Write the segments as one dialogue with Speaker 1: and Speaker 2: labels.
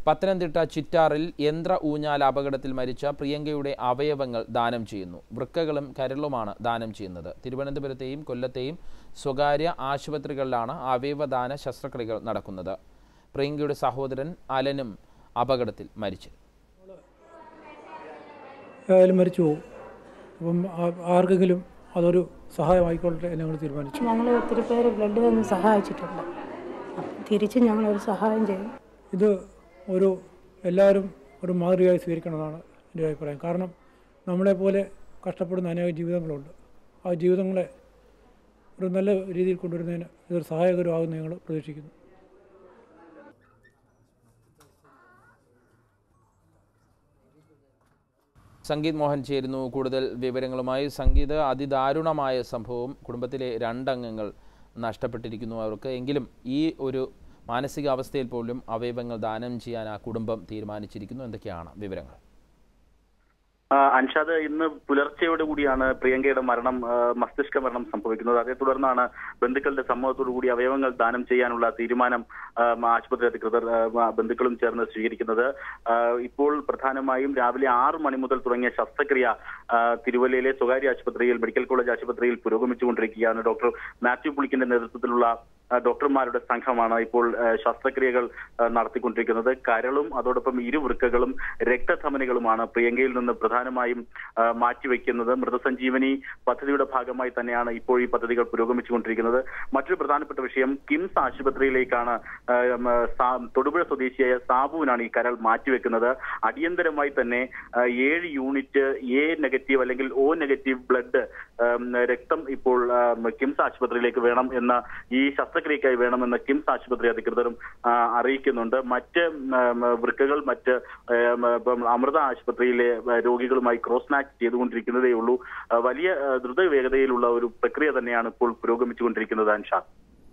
Speaker 1: പത്തനംതിട്ട ചിറ്റാറിൽ യന്ത്ര ഊഞ്ഞാൽ അപകടത്തിൽ മരിച്ച പ്രിയങ്കയുടെ അവയവങ്ങൾ ദാനം ചെയ്യുന്നു വൃക്കകളും കരളുമാണ് ദാനം ചെയ്യുന്നത് തിരുവനന്തപുരത്തെയും കൊല്ലത്തെയും സ്വകാര്യ ആശുപത്രികളിലാണ് അവയവദാന ശസ്ത്രക്രിയകൾ നടക്കുന്നത് പ്രിയങ്കയുടെ സഹോദരൻ അലനും അപകടത്തിൽ മരിച്ചു
Speaker 2: ആയാലും മരിച്ചു പോകും അപ്പം ആ- ആർക്കെങ്കിലും അതൊരു സഹായമായിക്കൊള്ളട്ടെ എന്ന് ഞങ്ങൾ തീരുമാനിച്ചു
Speaker 3: ഞങ്ങൾ ഒത്തിരി പേര് ബ്ലഡ് തന്ന് സഹായിച്ചിട്ടുണ്ട് അപ്പം തിരിച്ച് ഞങ്ങളൊരു സഹായം ചെയ്യും
Speaker 2: ഇത് ഒരു എല്ലാവരും ഒരു മാതൃകയായി സ്വീകരിക്കണമെന്നാണ് എൻ്റെ അഭിപ്രായം കാരണം നമ്മളെപ്പോലെ കഷ്ടപ്പെടുന്ന അനേക ജീവിതങ്ങളുണ്ട് ആ ജീവിതങ്ങളെ ഒരു നല്ല രീതിയിൽ കൊണ്ടുവരുന്നതിന് ഇതൊരു സഹായകരമാകുമെന്ന് ഞങ്ങൾ പ്രതീക്ഷിക്കുന്നു
Speaker 1: സംഗീത് മോഹൻ ചേരുന്നു കൂടുതൽ വിവരങ്ങളുമായി സംഗീത് അതിദാരുണമായ സംഭവം കുടുംബത്തിലെ രണ്ടംഗങ്ങൾ നഷ്ടപ്പെട്ടിരിക്കുന്നു അവർക്ക് എങ്കിലും ഈ ഒരു മാനസികാവസ്ഥയിൽ പോലും അവയവങ്ങൾ ദാനം ചെയ്യാൻ ആ കുടുംബം തീരുമാനിച്ചിരിക്കുന്നു എന്തൊക്കെയാണ് വിവരങ്ങൾ
Speaker 4: ആ, അൻഷാദ് ഇന്ന് പുലർച്ചയോട് കൂടിയാണ് പ്രിയങ്കയുടെ മരണം ആ, മസ്തിഷ്ക മരണം സംഭവിക്കുന്നത് അതേ തുടർന്നാണ് ബന്ധുക്കളുടെ സമ്മതത്തോടു കൂടി അവയവങ്ങൾ ദാനം ചെയ്യാനുള്ള തീരുമാനം ആ, ആശുപത്രി അധികൃതർ ആ, ബന്ധുക്കളും ചേർന്ന് സ്വീകരിക്കുന്നത് ആ, ഇപ്പോൾ പ്രധാനമായും രാവിലെ ആറ് മണി മുതൽ തുടങ്ങിയ ശസ്ത്രക്രിയ ആ, തിരുവല്ലയിലെ സ്വകാര്യ ആശുപത്രിയിൽ മെഡിക്കൽ കോളേജ് ആശുപത്രിയിൽ പുരോഗമിച്ചുകൊണ്ടിരിക്കുകയാണ് ഡോക്ടർ മാത്യു പുളിക്കിന്റെ നേതൃത്വത്തിലുള്ള ആ, ഡോക്ടർമാരുടെ സംഘമാണ് ഇപ്പോൾ ആ, ശസ്ത്രക്രിയകൾ ആ, നടത്തിക്കൊണ്ടിരിക്കുന്നത് കരളും അതോടൊപ്പം ഇരുവൃക്കകളും രക്തധമനികളുമാണ് പ്രിയങ്കയിൽ നിന്ന് പ്രധാനമായും ആ, മാറ്റിവെക്കുന്നത് മൃതസഞ്ജീവനി പദ്ധതിയുടെ ഭാഗമായി തന്നെയാണ് ഇപ്പോൾ ഈ പദ്ധതികൾ പുരോഗമിച്ചുകൊണ്ടിരിക്കുന്നത് മറ്റൊരു പ്രധാനപ്പെട്ട വിഷയം കിംസ് ആശുപത്രിയിലേക്കാണ് ആ, ഉം, സാ- തൊടുപുഴ സ്വദേശിയായ സാബുവിനാണ് ഈ കരൾ മാറ്റിവെക്കുന്നത് അടിയന്തരമായി തന്നെ ആ, ഏഴ് യൂണിറ്റ് എ നെഗറ്റീവ് അല്ലെങ്കിൽ ഒ നെഗറ്റീവ് ബ്ലഡ് ഉം, രക്തം ഇപ്പോൾ ആ, കിംസ് ആശുപത്രിയിലേക്ക് വേണം എന്ന ഈ ശസ്ത്രക്രിയക്കായി വേണമെന്ന് കിംസ് ആശുപത്രി അധികൃതരും ആ, അറിയിക്കുന്നുണ്ട് മറ്റ് ഉം, വൃക്കകൾ മറ്റ് ഉം, ഇപ്പം അമൃത ആശുപത്രിയിലെ ആ, രോഗികളുമായി ക്രോസ് മാച്ച് ചെയ്തുകൊണ്ടിരിക്കുന്നതേ ഉള്ളൂ ആ, വലിയ ആ, ദ്രുതവേഗതയിലുള്ള ഒരു പ്രക്രിയ തന്നെയാണ് ഇപ്പോൾ പുരോഗമിച്ചുകൊണ്ടിരിക്കുന്നത് അൻഷാദ്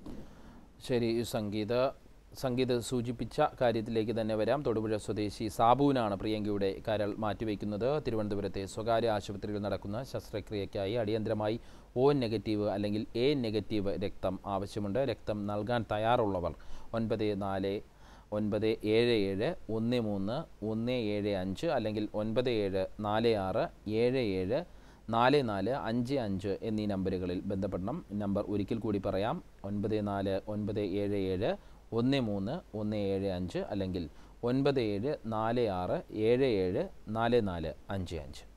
Speaker 1: ശരി സംഗീത് സംഗീത് സൂചിപ്പിച്ച കാര്യത്തിലേക്ക് തന്നെ വരാം തൊടുപുഴ സ്വദേശി സാബുവിനാണ് പ്രിയങ്കയുടെ കരൾ മാറ്റിവെക്കുന്നത് തിരുവനന്തപുരത്തെ സ്വകാര്യ ആശുപത്രിയിൽ നടക്കുന്ന ശസ്ത്രക്രിയയ്ക്കായി അടിയന്തരമായി ഒ നെഗറ്റീവ് അല്ലെങ്കിൽ എ നെഗറ്റീവ് രക്തം ആവശ്യമുണ്ട് രക്തം നൽകാൻ തയ്യാറുള്ളവർ ഒൻപത് നാല് ഒൻപത് ഏഴ് ഏഴ് ഒന്ന് മൂന്ന് ഒന്ന് ഏഴ് അഞ്ച് അല്ലെങ്കിൽ ഒൻപത് ഏഴ് നാല് ആറ് ഏഴ് ഏഴ് നാല് നാല് അഞ്ച് അഞ്ച് എന്നീ നമ്പറുകളിൽ ബന്ധപ്പെടണം നമ്പർ ഒരിക്കൽ കൂടി പറയാം ഒൻപത് നാല് ഒൻപത് ഏഴ് ഏഴ് ഒന്ന് മൂന്ന് ഒന്ന് ഏഴ് അഞ്ച് അല്ലെങ്കിൽ ഒൻപത് ഏഴ് നാല് ആറ് ഏഴ് ഏഴ് നാല് നാല് അഞ്ച് അഞ്ച്